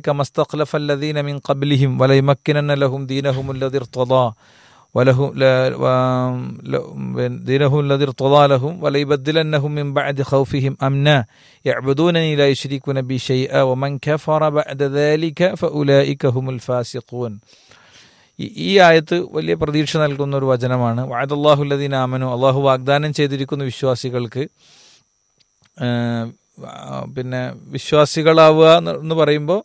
كما استخلف الذين من قبلهم وليمكنن لهم دينهم الذي ارتضى ولهم لا و- لا- دينهم الذي ارتضى لهم وليبدلنهم من بعد خوفهم امنا يعبدونني لا يشركون بي شيئا ومن كفر بعد ذلك فاولئك هم الفاسقون ഈ- ഈ ആയത്ത് വലിയ പ്രതീക്ഷ നൽകുന്ന ഒരു വചനമാണ് വാദല്ലാഹുല്ലദീൻ ആമനു അള്ളാഹു വാഗ്ദാനം ചെയ്തിരിക്കുന്ന വിശ്വാസികൾക്ക് ആ, പിന്നെ വിശ്വാസികളാവുക എന്ന് എന്ന് പറയുമ്പോൾ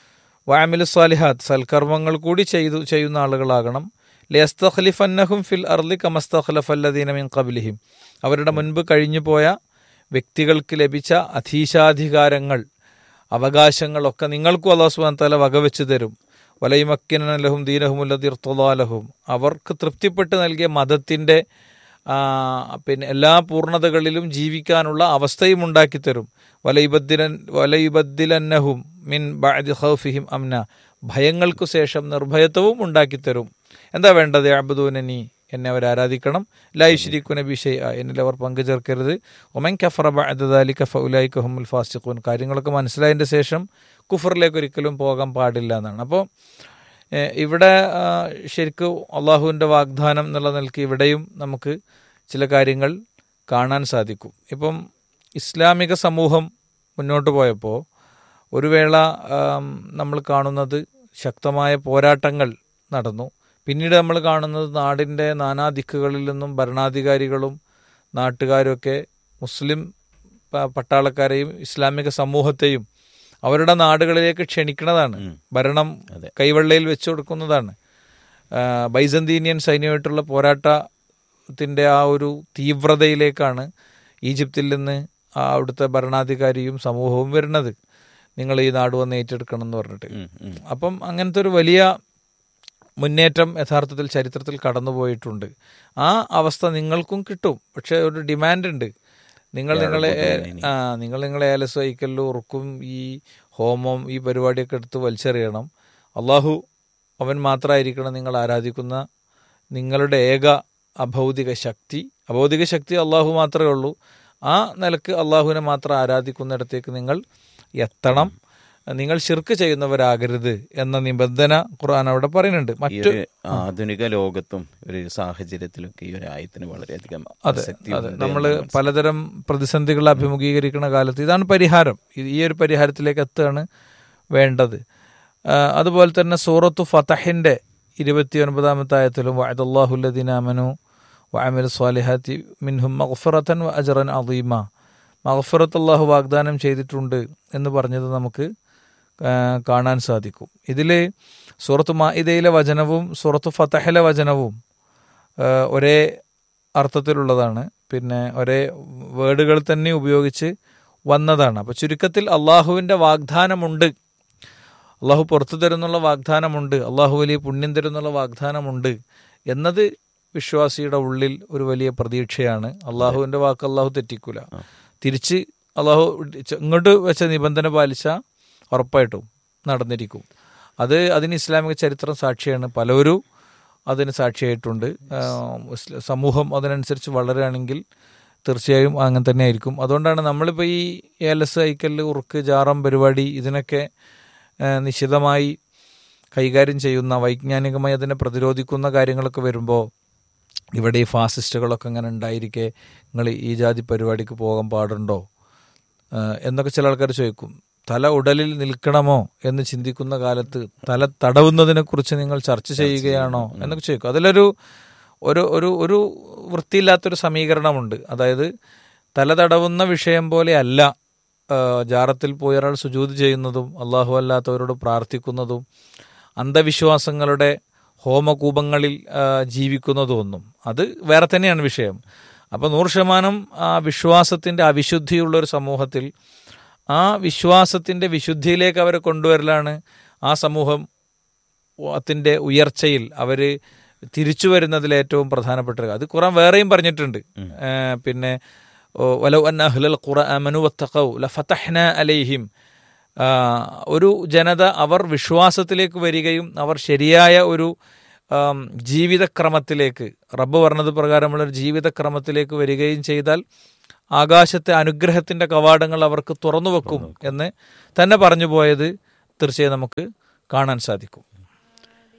വാമിലു സ്വാലിഹാത്ത് സൽക്കർമ്മങ്ങൾ കൂടി ചെയ്തു ചെയ്യുന്ന ആളുകളാകണം ലിയസ്തഖ്ലിഫന്നഹും ഫിൽ അർലി കമസ്തഖ്ലഫല്ലദീന മിൻ ഖബ്ലിഹിം അവരുടെ മുൻപ് കഴിഞ്ഞു പോയ വ്യക്തികൾക്ക് ലഭിച്ച അധീശാധികാരങ്ങൾ അവകാശങ്ങളൊക്കെ നിങ്ങൾക്കും അള്ളാഹു സുബ്ഹാനഹു തആല വകവെച്ച് തരും വലൈമക്കിനലഹും ദീനഹുമുല്ലതിർത്തലാലഹും അവർക്ക് തൃപ്തിപ്പെട്ട് നൽകിയ മതത്തിൻ്റെ ആ, പിന്നെ എല്ലാ പൂർണ്ണതകളിലും ജീവിക്കാനുള്ള അവസ്ഥയും ഉണ്ടാക്കി തരും വലയുബദ്ദിലൻ വലയുബദ്ദിലന്നഹും മിൻ ബഅദി ഖൗഫിഹിം അംന ഭയങ്ങൾക്കു ശേഷം നിർഭയത്വവും ഉണ്ടാക്കി തരും എന്താ വേണ്ടത് അബ്ദൂനനി എന്നെ അവർ ആരാധിക്കണം ലൈശ്രീക്കു നബി ഷെയ്അ എന്നിൽ അവർ പങ്കു ചേർക്കരുത് ഒമൻ കഫറ ബഅദാലിക ഫൗലൈക ഹുമുൽ ഫാസിഖൂൻ കാര്യങ്ങളൊക്കെ മനസ്സിലായതിൻ്റെ ശേഷം കുഫറിലേക്ക് ഒരിക്കലും പോകാൻ പാടില്ല എന്നാണ് അപ്പോൾ ഏഹ് ഇവിടെ ആ, ശരിക്കും അള്ളാഹുവിൻ്റെ വാഗ്ദാനം എന്നുള്ള നിലയ്ക്ക് ഇവിടെയും നമുക്ക് ചില കാര്യങ്ങൾ കാണാൻ സാധിക്കും ഇപ്പം ഇസ്ലാമിക സമൂഹം മുന്നോട്ട് പോയപ്പോൾ ഒരു വേള ആം, നമ്മൾ കാണുന്നത് ശക്തമായ പോരാട്ടങ്ങൾ നടന്നു പിന്നീട് നമ്മൾ കാണുന്നത് നാടിൻ്റെ നാനാദിക്കുകളിൽ നിന്നും ഭരണാധികാരികളും നാട്ടുകാരുമൊക്കെ മുസ്ലിം പ- പട്ടാളക്കാരെയും ഇസ്ലാമിക സമൂഹത്തെയും അവരുടെ നാടുകളിലേക്ക് ക്ഷണിക്കുന്നതാണ് ഭരണം കൈവെള്ളയിൽ വെച്ചു കൊടുക്കുന്നതാണ് ആ, ബൈസന്തീനിയൻ സൈന്യമായിട്ടുള്ള പോരാട്ടത്തിൻ്റെ ആ ഒരു തീവ്രതയിലേക്കാണ് ഈജിപ്തിൽ നിന്ന് ആ അവിടുത്തെ ഭരണാധികാരിയും സമൂഹവും വരുന്നത് നിങ്ങൾ ഈ നാട് വന്ന് ഏറ്റെടുക്കണം എന്ന് പറഞ്ഞിട്ട് അപ്പം അങ്ങനത്തെ ഒരു വലിയ മുന്നേറ്റം യഥാർത്ഥത്തിൽ ചരിത്രത്തിൽ കടന്നുപോയിട്ടുണ്ട് ആ അവസ്ഥ നിങ്ങൾക്കും കിട്ടും പക്ഷെ ഒരു ഡിമാൻഡ് ഉണ്ട് നിങ്ങൾ നിങ്ങളെ ആ നിങ്ങൾ നിങ്ങളെ ഏലസ് വൈക്കലിലും ഉറുക്കും ഈ ഹോമം ഈ പരിപാടിയൊക്കെ എടുത്ത് വലിച്ചെറിയണം അള്ളാഹു അവൻ മാത്രമായിരിക്കണം നിങ്ങൾ ആരാധിക്കുന്ന നിങ്ങളുടെ ഏക അഭൗതിക ശക്തി അഭൗതിക ശക്തി അള്ളാഹു മാത്രമേ ഉള്ളൂ ആ നിലക്ക് അള്ളാഹുവിനെ മാത്രം ആരാധിക്കുന്നിടത്തേക്ക് നിങ്ങൾ എത്തണം നിങ്ങൾ ശിർക്ക് ചെയ്യുന്നവരാകരുത് എന്ന നിബന്ധന ഖുർആൻ അവിടെ പറയുന്നുണ്ട് ഈ മറ്റു ഒരു ആധുനിക ലോകത്തും ഒരു സാഹചര്യത്തിലൊക്കെ ഈ ഒരു ആയത്തിന് വളരെയധികം അതെ പ്രസക്തി അതെ ഉണ്ട് നമ്മൾ എന്ന് പലതരം പ്രതിസന്ധികൾ അഭിമുഖീകരിക്കുന്ന കാലത്ത് ഇതാണ് പരിഹാരം ഇത് ഈ ഒരു പരിഹാരത്തിലേക്ക് എത്തുകയാണ് വേണ്ടത് ആ, അതുപോലെ തന്നെ സൂറത്തു ഫതഹിന്റെ ഇരുപത്തി ഒൻപതാമത്തെ ആയത്തിലും വഅദല്ലാഹുല്ലദീനാമനു വഅമിലു സ്വാലിഹാത്തി മിൻഹും മഗ്ഫിറത്തൻ വ അജ്റൻ അദീമ മഗ്ഫിറത്ത് അള്ളാഹു വാഗ്ദാനം ചെയ്തിട്ടുണ്ട് എന്ന് പറഞ്ഞത് നമുക്ക് ആ, കാണാൻ സാധിക്കും ഇതിൽ സൂറത്ത് മാഇദയിലെ വചനവും സൂറത്ത് ഫതഹിലെ വചനവും ആ, ഒരേ അർത്ഥത്തിലുള്ളതാണ് പിന്നെ ഒരേ വേർഡുകൾ തന്നെ ഉപയോഗിച്ച് വന്നതാണ് അപ്പോൾ ചുരുക്കത്തിൽ അള്ളാഹുവിൻ്റെ വാഗ്ദാനമുണ്ട് അള്ളാഹു പുറത്തു തരുന്നുള്ള വാഗ്ദാനമുണ്ട് അള്ളാഹു വലിയ പുണ്യം തരുന്നുള്ള വാഗ്ദാനമുണ്ട് എന്നത് വിശ്വാസിയുടെ ഉള്ളിൽ ഒരു വലിയ പ്രതീക്ഷയാണ് അള്ളാഹുവിൻ്റെ വാക്ക് അള്ളാഹു തെറ്റിക്കൂല തിരിച്ച് അള്ളാഹു ഇങ്ങോട്ട് വെച്ച നിബന്ധന പാലിച്ച ഉറപ്പായിട്ടും നടന്നിരിക്കും അത് അതിന് ഇസ്ലാമിക ചരിത്രം സാക്ഷിയാണ് പലരും അതിന് സാക്ഷിയായിട്ടുണ്ട് ആ, മുസ്ലിം സമൂഹം അതിനനുസരിച്ച് വളരുകയാണെങ്കിൽ തീർച്ചയായും അങ്ങനെ തന്നെ ആയിരിക്കും അതുകൊണ്ടാണ് നമ്മളിപ്പോൾ ഈ ഏലസ് ഐക്കല് ഉറുക്ക് ജാറം പരിപാടി ഇതിനൊക്കെ ആ, നിശിതമായി കൈകാര്യം ചെയ്യുന്ന വൈജ്ഞാനികമായി അതിനെ പ്രതിരോധിക്കുന്ന കാര്യങ്ങളൊക്കെ വരുമ്പോൾ ഇവിടെ ഈ ഫാസിസ്റ്റുകളൊക്കെ അങ്ങനെ ഉണ്ടായിരിക്കെ നിങ്ങൾ ഈ ജാതി പരിപാടിക്ക് പോകാൻ പാടുണ്ടോ ആ, എന്നൊക്കെ ചില ആൾക്കാർ ചോദിക്കും തല ഉടലിൽ നിൽക്കണമോ എന്ന് ചിന്തിക്കുന്ന കാലത്ത് തല തടവുന്നതിനെ കുറിച്ച് നിങ്ങൾ ചർച്ച ചെയ്യുകയാണോ എന്നൊക്കെ ചോദിക്കും അതിലൊരു ഒരു ഒരു ഒരു വൃത്തിയില്ലാത്തൊരു സമീകരണമുണ്ട് അതായത് തല തടവുന്ന വിഷയം പോലെ അല്ല ആ, ജാറത്തിൽ പോയി ഒരാൾ സുജൂത് ചെയ്യുന്നതും അള്ളാഹു അല്ലാത്തവരോട് പ്രാർത്ഥിക്കുന്നതും അന്ധവിശ്വാസങ്ങളുടെ ഹോമകൂപങ്ങളിൽ ആ, ജീവിക്കുന്നതും ഒന്നും അത് വേറെ തന്നെയാണ് വിഷയം അപ്പോൾ നൂറ് ശതമാനം ആ വിശ്വാസത്തിൻ്റെ അവിശുദ്ധിയുള്ള ഒരു സമൂഹത്തിൽ ആ വിശ്വാസത്തിൻ്റെ വിശുദ്ധിയിലേക്ക് അവരെ കൊണ്ടുവരലാണ് ആ സമൂഹം ത്തിൻ്റെ ഉയർച്ചയിൽ അവർ തിരിച്ചു വരുന്നതിൽ ഏറ്റവും പ്രധാനപ്പെട്ടത് അത് ഖുറാൻ വേറെയും പറഞ്ഞിട്ടുണ്ട് ഏ, പിന്നെ ഓ, വലൗ അന്ന അഹ്ലൽ ഖുർആമനു വത്തഖൗ ലഫതഹ്ന അലൈഹിം ആ, ഒരു ജനത അവർ വിശ്വാസത്തിലേക്ക് വരികയും അവർ ശരിയായ ഒരു ആം, ജീവിതക്രമത്തിലേക്ക് റബ്ബ് പറഞ്ഞത് പ്രകാരമുള്ള ഒരു ജീവിതക്രമത്തിലേക്ക് വരികയും ചെയ്താൽ ആകാശത്തെ അനുഗ്രഹത്തിന്റെ കവാടങ്ങൾ അവർക്ക് തുറന്നു വെക്കും എന്ന് തന്നെ പറഞ്ഞു പോയത് തീർച്ചയായും നമുക്ക് കാണാൻ സാധിക്കും